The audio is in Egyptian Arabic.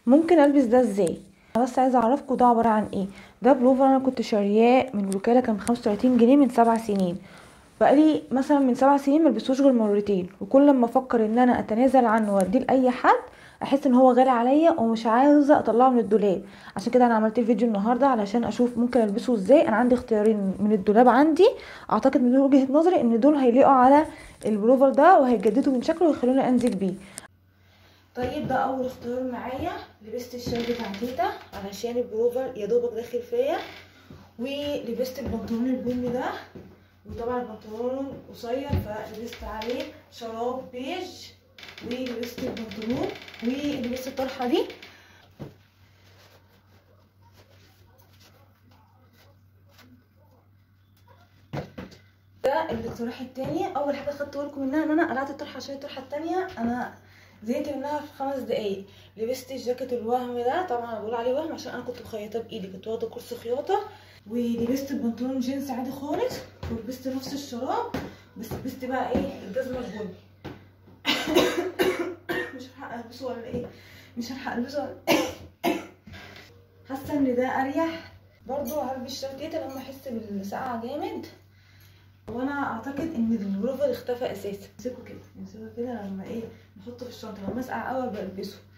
ممكن البس ده ازاي أنا بس عايزه اعرفكم ده عباره عن ايه ده بلوفر انا كنت شارياه من الوكاله كان بخمسة وتلاتين جنيه من سبع سنين بقالي مثلا من سبع سنين ملبسوش غير مرتين وكل لما افكر ان انا اتنازل عنه واديه لاي حد احس ان هو غالي عليا ومش عاوزه اطلعه من الدولاب عشان كده انا عملت الفيديو النهارده علشان اشوف ممكن البسه ازاي انا عندي اختيارين من الدولاب عندي اعتقد من وجهه نظري ان دول هيليقوا على البلوفر ده وهيجددوا من شكله ويخلوني انزل بيه طيب ده اول اختيار معايا لبست الشال بتاع تيتا علشان البلوفر يا دوبك داخل فيا ولبست البنطلون البني ده وطبعا البنطلون قصير فلبست عليه شراب بيج ولبست البنطلون ولبست الطرحه دي ده الاقتراح التاني اول حاجه خدت بالكم منها ان انا قلعت الطرحه عشان الطرحه التانيه انا زهقت منها في خمس دقايق لبست الجاكيت الوهم ده طبعا انا بقول عليه وهم عشان انا كنت مخيطاه بايدي كنت واخده كورس خياطه ولبست البنطلون جينز عادي خالص ولبست نفس الشراب بس لبست بقى ايه الجزمه البني مش هلحق البسه ولا ايه مش هلحق البسه ولا حاسه ان ده اريح برضو هلبس شرطيته لما احس بالسقعه جامد وانا اعتقد ان البلوفر اختفى اساسا امسكه كده امسكه كده لما ايه نحطه في الشنطه لما اسقع قوي بلبسه